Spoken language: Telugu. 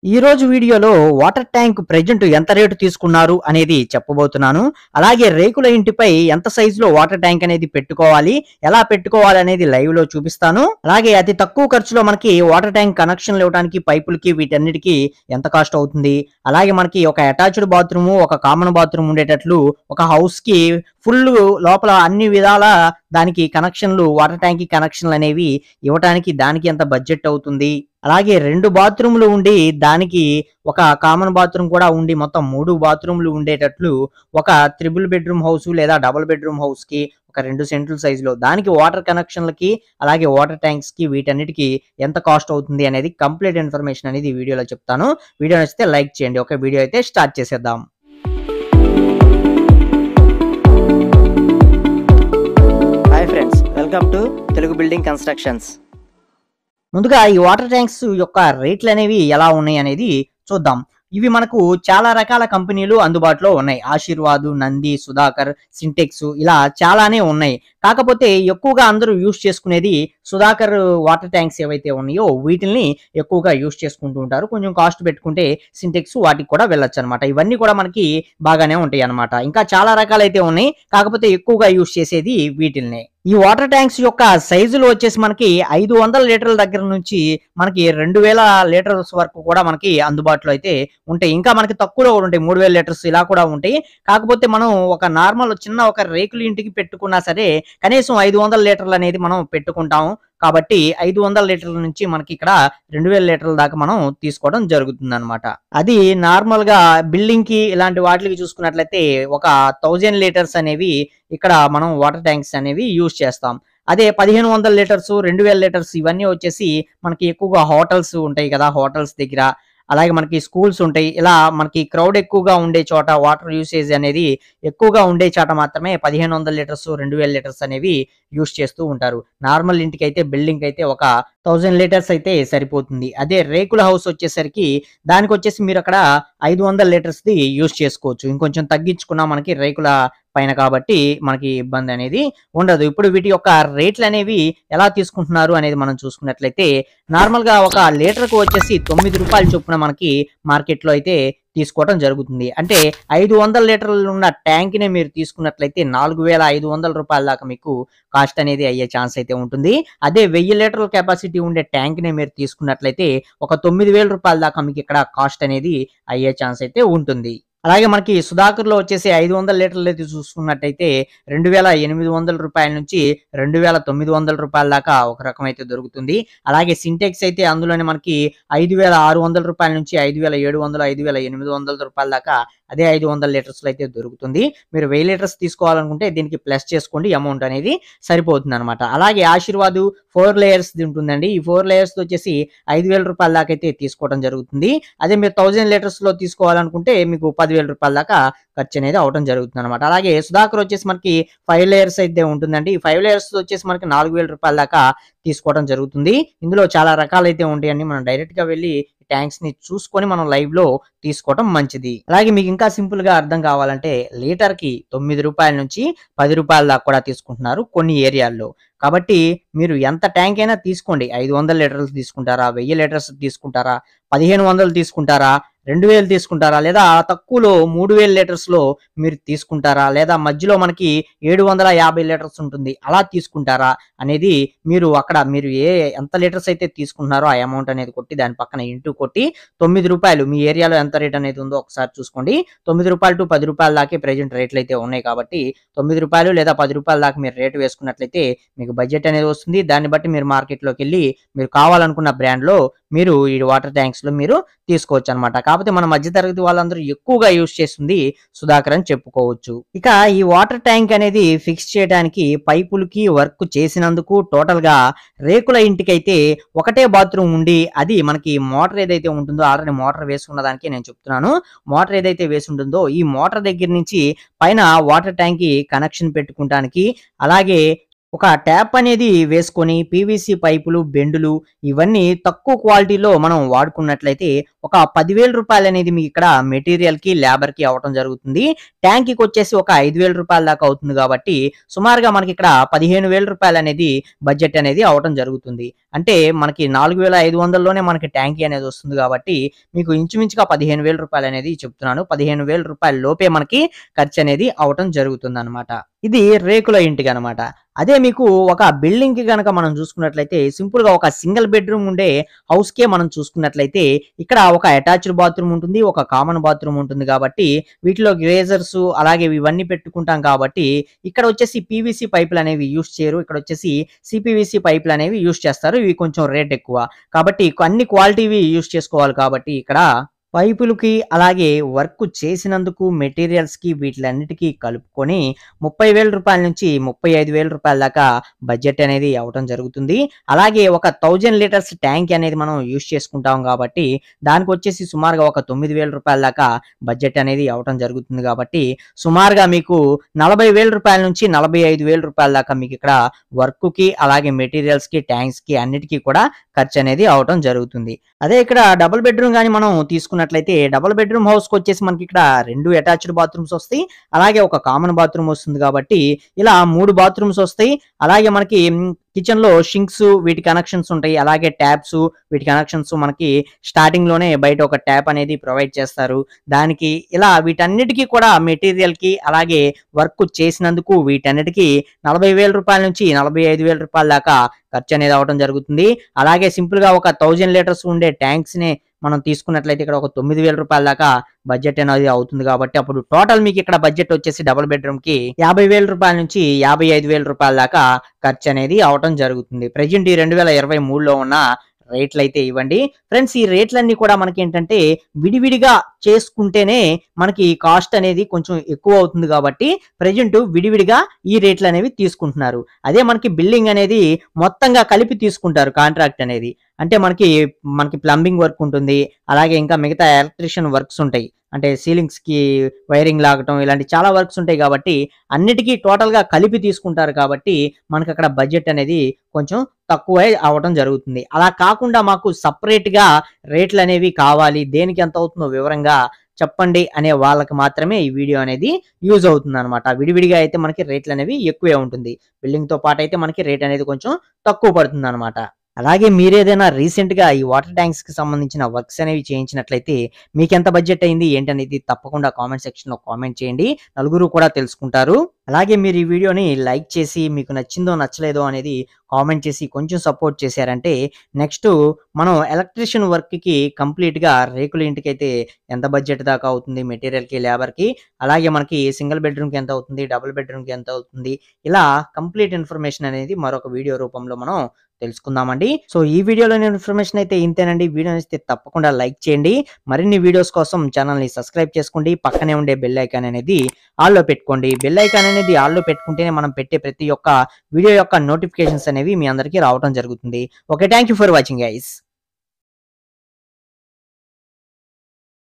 ఈ రోజు వీడియోలో వాటర్ ట్యాంక్ ప్రెజెంట్ ఎంత రేటు తీసుకున్నారు అనేది చెప్పబోతున్నాను అలాగే రేకుల ఇంటిపై ఎంత సైజులో వాటర్ ట్యాంక్ అనేది పెట్టుకోవాలి ఎలా పెట్టుకోవాలి అనేది లైవ్ లో చూపిస్తాను అలాగే అతి తక్కువ ఖర్చులో మనకి వాటర్ ట్యాంక్ కనెక్షన్ ఇవ్వడానికి పైపులకి వీటన్నిటికీ ఎంత కాస్ట్ అవుతుంది అలాగే మనకి ఒక అటాచ్డ్ బాత్రూమ్ ఒక కామన్ బాత్రూమ్ ఉండేటట్లు ఒక హౌస్ కి ఫుల్ లోపల అన్ని విధాల దానికి కనెక్షన్లు వాటర్ ట్యాంక్ కనెక్షన్లు అనేవి ఇవ్వడానికి దానికి ఎంత బడ్జెట్ అవుతుంది అలాగే రెండు బాత్రూమ్లు ఉండి దానికి ఒక కామన్ బాత్రూమ్ కూడా ఉండి మొత్తం మూడు బాత్రూమ్లు ఉండేటట్లు ఒక త్రిబుల్ బెడ్రూమ్ హౌస్ లేదా డబుల్ బెడ్రూమ్ హౌస్ కి ఒక రెండు సెంట్ల సైజులో దానికి వాటర్ కనెక్షన్లకి అలాగే వాటర్ ట్యాంక్స్ కి వీటన్నిటికి ఎంత కాస్ట్ అవుతుంది అనేది కంప్లీట్ ఇన్ఫర్మేషన్ అనేది ఈ వీడియోలో చెప్తాను వీడియో నచ్చితే లైక్ చేయండి ఒక వీడియో అయితే స్టార్ట్ చేసేద్దాం hi friends welcome to Telugu building constructions ముందుగా ఈ వాటర్ ట్యాంక్స్ యొక్క రేట్లు అనేవి ఎలా ఉన్నాయి అనేది చూద్దాం ఇవి మనకు చాలా రకాల కంపెనీలు అందుబాటులో ఉన్నాయి ఆశీర్వాద్ నంది సుధాకర్ సింటెక్స్ ఇలా చాలానే ఉన్నాయి కాకపోతే ఎక్కువగా అందరూ యూస్ చేసుకునేది సుధాకర్ వాటర్ ట్యాంక్స్ ఏవైతే ఉన్నాయో వీటిని ఎక్కువగా యూస్ చేసుకుంటూ ఉంటారు కొంచెం కాస్ట్ పెట్టుకుంటే సింటెక్స్ వాటికి కూడా వెళ్ళొచ్చు అనమాట ఇవన్నీ కూడా మనకి బాగానే ఉంటాయి అనమాట ఇంకా చాలా రకాలైతే ఉన్నాయి కాకపోతే ఎక్కువగా యూస్ చేసేది వీటిల్ని ఈ వాటర్ ట్యాంక్స్ యొక్క సైజులు వచ్చేసి మనకి ఐదు వందల లీటర్ల దగ్గర నుంచి మనకి రెండు వేల లీటర్స్ వరకు కూడా మనకి అందుబాటులో అయితే ఉంటాయి ఇంకా మనకి తక్కువలో కూడా ఉంటాయి మూడు వేల లీటర్స్ ఇలా కూడా ఉంటాయి కాకపోతే మనం ఒక నార్మల్ చిన్న ఒక రేకుల ఇంటికి పెట్టుకున్నా సరే కనీసం ఐదు వందల లీటర్లు అనేది మనం పెట్టుకుంటాం కాబట్టి ఐదు వందల లీటర్ల నుంచి మనకి ఇక్కడ రెండు వేల లీటర్ల దాకా మనం తీసుకోవడం జరుగుతుంది అనమాట అది నార్మల్ గా బిల్డింగ్ కి ఇలాంటి వాటికి చూసుకున్నట్లయితే ఒక థౌజండ్ లీటర్స్ అనేవి ఇక్కడ మనం వాటర్ ట్యాంక్స్ అనేవి యూజ్ చేస్తాం అదే పదిహేను వందల లీటర్స్ రెండు వేల లీటర్స్ ఇవన్నీ వచ్చేసి మనకి ఎక్కువగా హోటల్స్ ఉంటాయి కదా హోటల్స్ దగ్గర అలాగే మనకి స్కూల్స్ ఉంటాయి ఇలా మనకి క్రౌడ్ ఎక్కువగా ఉండే చోట వాటర్ యూసేజ్ అనేది ఎక్కువగా ఉండే చోట మాత్రమే పదిహేను వందల లీటర్స్ రెండు వేల లీటర్స్ అనేవి యూస్ చేస్తూ ఉంటారు నార్మల్ ఇంటికి అయితే బిల్డింగ్ అయితే ఒక థౌజండ్ లీటర్స్ అయితే సరిపోతుంది అదే రేకుల హౌస్ వచ్చేసరికి దానికి వచ్చేసి మీరు అక్కడ ఐదు వందల లీటర్స్ ది యూస్ చేసుకోవచ్చు ఇంకొంచెం తగ్గించుకున్నా మనకి రేకుల పైన కాబట్టి మనకి ఇబ్బంది అనేది ఉండదు ఇప్పుడు వీటి యొక్క రేట్లు అనేవి ఎలా తీసుకుంటున్నారు అనేది మనం చూసుకున్నట్లయితే నార్మల్ గా ఒక లీటర్ కు వచ్చేసి తొమ్మిది రూపాయల చొప్పున మనకి మార్కెట్ లో అయితే తీసుకోవడం జరుగుతుంది అంటే ఐదు వందల లీటర్లు ఉన్న ట్యాంక్ ని మీరు తీసుకున్నట్లయితే నాలుగు వేల ఐదు వందల రూపాయల దాకా మీకు కాస్ట్ అనేది అయ్యే ఛాన్స్ అయితే ఉంటుంది అదే వెయ్యి లీటర్ల కెపాసిటీ ఉండే ట్యాంక్ ని మీరు తీసుకున్నట్లయితే ఒక తొమ్మిది వేల రూపాయల దాకా మీకు ఇక్కడ కాస్ట్ అనేది అయ్యే ఛాన్స్ అయితే ఉంటుంది అలాగే మనకి సుధాకర్ లో వచ్చేసి ఐదు వందల లీటర్లు అయితే చూసుకున్నట్టయితే రెండు వేల ఎనిమిది వందల రూపాయల నుంచి రెండు వేల తొమ్మిది వందల రూపాయల దాకా ఒక రకం అయితే దొరుకుతుంది అలాగే సింటెక్స్ అయితే అందులోనే మనకి ఐదు వేల ఆరు వందల రూపాయల నుంచి ఐదు వేల ఏడు వందలు ఐదు వేల ఎనిమిది వందల రూపాయల దాకా అదే ఐదు వందల లీటర్స్ అయితే దొరుకుతుంది మీరు వెయ్యి లీటర్స్ తీసుకోవాలనుకుంటే దీనికి ప్లస్ చేసుకోండి అమౌంట్ అనేది సరిపోతుంది అనమాట అలాగే ఆశీర్వాద్ ఫోర్ లేయర్స్ ఉంటుందండి ఈ ఫోర్ లేయర్స్ వచ్చేసి ఐదు వేల రూపాయల దాకా అయితే తీసుకోవడం జరుగుతుంది అదే మీరు థౌజండ్ లీటర్స్ లో తీసుకోవాలనుకుంటే మీకు పదివేల రూపాయల దాకా ఖర్చు అనేది అవడం జరుగుతుంది అనమాట అలాగే సుధాకర్ వచ్చేసి మనకి ఫైవ్ లేయర్స్ అయితే ఉంటుందండి ఈ ఫైవ్ లేయర్స్ వచ్చేసి మనకి నాలుగు వేల రూపాయల దాకా తీసుకోవడం జరుగుతుంది ఇందులో చాలా రకాలైతే ఉంటాయండి మనం డైరెక్ట్ గా వెళ్ళి ట్యాంక్స్ ని చూసుకొని మనం లైవ్ లో తీసుకోవడం మంచిది అలాగే మీకు ఇంకా సింపుల్ గా అర్థం కావాలంటే లీటర్ కి తొమ్మిది రూపాయల నుంచి పది రూపాయల దాకా కూడా తీసుకుంటున్నారు కొన్ని ఏరియాల్లో కాబట్టి మీరు ఎంత ట్యాంక్ అయినా తీసుకోండి ఐదు వందల లీటర్లు తీసుకుంటారా వెయ్యి లీటర్స్ తీసుకుంటారా పదిహేను వందలు తీసుకుంటారా రెండు వేలు తీసుకుంటారా లేదా తక్కువలో మూడు వేల లీటర్స్ లో మీరు తీసుకుంటారా లేదా మధ్యలో మనకి ఏడు వందల యాభై లీటర్స్ ఉంటుంది అలా తీసుకుంటారా అనేది మీరు అక్కడ మీరు ఏ ఎంత లీటర్స్ అయితే తీసుకుంటున్నారో ఆ అమౌంట్ అనేది కొట్టి దాని పక్కన ఇంటూ కొట్టి తొమ్మిది రూపాయలు మీ ఏరియాలో ఎంత రేట్ అనేది ఉందో ఒకసారి చూసుకోండి తొమ్మిది రూపాయలు టు పది రూపాయల దాకే ప్రెజెంట్ రేట్లు అయితే ఉన్నాయి కాబట్టి తొమ్మిది రూపాయలు లేదా పది రూపాయల దాకా మీరు రేటు వేసుకున్నట్లయితే మీకు బడ్జెట్ అనేది వస్తుంది దాన్ని బట్టి మీరు మార్కెట్లోకి వెళ్ళి మీరు కావాలనుకున్న బ్రాండ్ లో మీరు ఈ వాటర్ ట్యాంక్స్ లో మీరు తీసుకోవచ్చు అనమాట కాకపోతే మన మధ్యతరగతి వాళ్ళందరూ ఎక్కువగా యూజ్ చేస్తుంది సుధాకర్ అని చెప్పుకోవచ్చు ఇక ఈ వాటర్ ట్యాంక్ అనేది ఫిక్స్ చేయడానికి పైపులకి వర్క్ చేసినందుకు టోటల్ గా రేకుల ఇంటికైతే ఒకటే బాత్రూమ్ ఉండి అది మనకి మోటార్ ఏదైతే ఉంటుందో ఆల్రెడీ మోటార్ వేసుకున్న దానికి నేను చెప్తున్నాను మోటార్ ఏదైతే వేసి ఉంటుందో ఈ మోటార్ దగ్గర నుంచి పైన వాటర్ ట్యాంక్ కి కనెక్షన్ పెట్టుకుంటానికి అలాగే ఒక ట్యాప్ అనేది వేసుకొని పీవీసీ పైపులు బెండులు ఇవన్నీ తక్కువ క్వాలిటీలో మనం వాడుకున్నట్లయితే ఒక పదివేల రూపాయలు అనేది మీకు ఇక్కడ మెటీరియల్ కి లేబర్ కి అవటం జరుగుతుంది ట్యాంక్ కి వచ్చేసి ఒక ఐదు వేల రూపాయల దాకా అవుతుంది కాబట్టి సుమారుగా మనకి ఇక్కడ పదిహేను వేల రూపాయలు అనేది బడ్జెట్ అనేది అవటం జరుగుతుంది అంటే మనకి నాలుగు వేల ఐదు వందల్లోనే మనకి ట్యాంకీ అనేది వస్తుంది కాబట్టి మీకు ఇంచుమించుగా పదిహేను వేల రూపాయలు అనేది చెప్తున్నాను పదిహేను వేల రూపాయల లోపే మనకి ఖర్చు అనేది అవటం జరుగుతుంది అనమాట ఇది రేకుల ఇంటికి అనమాట అదే మీకు ఒక బిల్డింగ్ కి గనక మనం చూసుకున్నట్లయితే సింపుల్ గా ఒక సింగిల్ బెడ్రూమ్ ఉండే హౌస్ కే మనం చూసుకున్నట్లయితే ఇక్కడ ఒక అటాచ్డ్ బాత్రూమ్ ఉంటుంది ఒక కామన్ బాత్రూమ్ ఉంటుంది కాబట్టి వీటిలో గ్రేజర్స్ అలాగే ఇవన్నీ పెట్టుకుంటాం కాబట్టి ఇక్కడ వచ్చేసి పీవీసీ పైపులు అనేవి యూస్ చేయరు ఇక్కడ వచ్చేసి సిపివిసి పైపులు అనేవి యూస్ చేస్తారు ఇవి కొంచెం రేట్ ఎక్కువ కాబట్టి అన్ని క్వాలిటీవి యూస్ చేసుకోవాలి కాబట్టి ఇక్కడ పైపులకి అలాగే వర్క్ చేసినందుకు మెటీరియల్స్ కి వీటిలన్నిటికీ కలుపుకొని ముప్పై వేల రూపాయల నుంచి ముప్పై ఐదు వేల రూపాయల దాకా బడ్జెట్ అనేది అవటం జరుగుతుంది అలాగే ఒక థౌజండ్ లీటర్స్ ట్యాంక్ అనేది మనం యూస్ చేసుకుంటాం కాబట్టి దానికి వచ్చేసి సుమారుగా ఒక తొమ్మిది వేల రూపాయల దాకా బడ్జెట్ అనేది అవటం జరుగుతుంది కాబట్టి సుమారుగా మీకు నలభై వేల రూపాయల నుంచి నలభై ఐదు వేల రూపాయల దాకా మీకు ఇక్కడ వర్క్ కి అలాగే మెటీరియల్స్ కి ట్యాంక్స్ కి అన్నిటికీ కూడా ఖర్చు అనేది అవటం జరుగుతుంది అదే ఇక్కడ డబుల్ బెడ్రూమ్ కానీ మనం తీసుకున్నట్లయితే డబుల్ బెడ్రూమ్ హౌస్ కి వచ్చేసి మనకి ఇక్కడ రెండు అటాచ్డ్ బాత్రూమ్స్ వస్తాయి అలాగే ఒక కామన్ బాత్రూమ్ వస్తుంది కాబట్టి ఇలా మూడు బాత్రూమ్స్ వస్తాయి అలాగే మనకి కిచెన్ లో షింక్స్ వీటి కనెక్షన్స్ ఉంటాయి అలాగే ట్యాప్స్ వీటి కనెక్షన్స్ మనకి స్టార్టింగ్ లోనే బయట ఒక ట్యాప్ అనేది ప్రొవైడ్ చేస్తారు దానికి ఇలా వీటన్నిటికీ కూడా మెటీరియల్ కి అలాగే వర్క్ చేసినందుకు వీటన్నిటికీ నలభై వేల రూపాయల నుంచి నలభై ఐదు వేల రూపాయల దాకా ఖర్చు అనేది అవడం జరుగుతుంది అలాగే సింపుల్ గా ఒక థౌజండ్ లీటర్స్ ఉండే ట్యాంక్స్ ని మనం తీసుకున్నట్లయితే ఇక్కడ ఒక తొమ్మిది వేల రూపాయల దాకా బడ్జెట్ అనేది అవుతుంది కాబట్టి అప్పుడు టోటల్ మీకు ఇక్కడ బడ్జెట్ వచ్చేసి డబుల్ బెడ్రూమ్ కి యాభై వేల రూపాయల నుంచి యాభై ఐదు వేల రూపాయల దాకా ఖర్చు అనేది అవటం జరుగుతుంది ప్రజెంట్ ఈ రెండు వేల ఇరవై మూడులో ఉన్న రేట్లు అయితే ఇవ్వండి ఫ్రెండ్స్ ఈ రేట్లన్నీ కూడా మనకి ఏంటంటే విడివిడిగా చేసుకుంటేనే మనకి కాస్ట్ అనేది కొంచెం ఎక్కువ అవుతుంది కాబట్టి ప్రజెంట్ విడివిడిగా ఈ రేట్లు అనేవి తీసుకుంటున్నారు అదే మనకి బిల్డింగ్ అనేది మొత్తంగా కలిపి తీసుకుంటారు కాంట్రాక్ట్ అనేది అంటే మనకి మనకి ప్లంబింగ్ వర్క్ ఉంటుంది అలాగే ఇంకా మిగతా ఎలక్ట్రిషియన్ వర్క్స్ ఉంటాయి అంటే సీలింగ్స్ కి వైరింగ్ లాగటం ఇలాంటి చాలా వర్క్స్ ఉంటాయి కాబట్టి అన్నిటికీ టోటల్ గా కలిపి తీసుకుంటారు కాబట్టి మనకి అక్కడ బడ్జెట్ అనేది కొంచెం తక్కువే అవడం జరుగుతుంది అలా కాకుండా మాకు సపరేట్ గా రేట్లు అనేవి కావాలి దేనికి ఎంత అవుతుందో వివరంగా చెప్పండి అనే వాళ్ళకి మాత్రమే ఈ వీడియో అనేది యూజ్ అవుతుంది అనమాట విడివిడిగా అయితే మనకి రేట్లు అనేవి ఎక్కువే ఉంటుంది బిల్డింగ్ తో పాటు అయితే మనకి రేట్ అనేది కొంచెం తక్కువ పడుతుంది అనమాట అలాగే మీరేదైనా రీసెంట్ గా ఈ వాటర్ ట్యాంక్స్ కి సంబంధించిన వర్క్స్ అనేవి చేయించినట్లయితే మీకు ఎంత బడ్జెట్ అయింది ఏంటనేది తప్పకుండా కామెంట్ సెక్షన్ లో కామెంట్ చేయండి నలుగురు కూడా తెలుసుకుంటారు అలాగే మీరు ఈ వీడియోని లైక్ చేసి మీకు నచ్చిందో నచ్చలేదో అనేది కామెంట్ చేసి కొంచెం సపోర్ట్ చేశారంటే నెక్స్ట్ మనం ఎలక్ట్రీషియన్ వర్క్ కి కంప్లీట్ గా రేకుల ఇంటికి అయితే ఎంత బడ్జెట్ దాకా అవుతుంది మెటీరియల్ కి లేబర్ కి అలాగే మనకి సింగిల్ బెడ్రూమ్ కి ఎంత అవుతుంది డబుల్ బెడ్రూమ్ కి ఎంత అవుతుంది ఇలా కంప్లీట్ ఇన్ఫర్మేషన్ అనేది మరొక వీడియో రూపంలో మనం తెలుసుకుందామండి సో ఈ వీడియోలోని ఇన్ఫర్మేషన్ అయితే ఇంతేనండి వీడియో నచ్చితే తప్పకుండా లైక్ చేయండి మరిన్ని వీడియోస్ కోసం ఛానల్ ని సబ్స్క్రైబ్ చేసుకోండి పక్కనే ఉండే బెల్ ఐకాన్ అనేది ఆల్లో పెట్టుకోండి బెల్ ఐకాన్ అనేది ఆల్లో పెట్టుకుంటేనే మనం పెట్టే ప్రతి ఒక్క వీడియో యొక్క నోటిఫికేషన్స్ అనేవి మీ అందరికీ రావడం జరుగుతుంది okay thank you for watching guys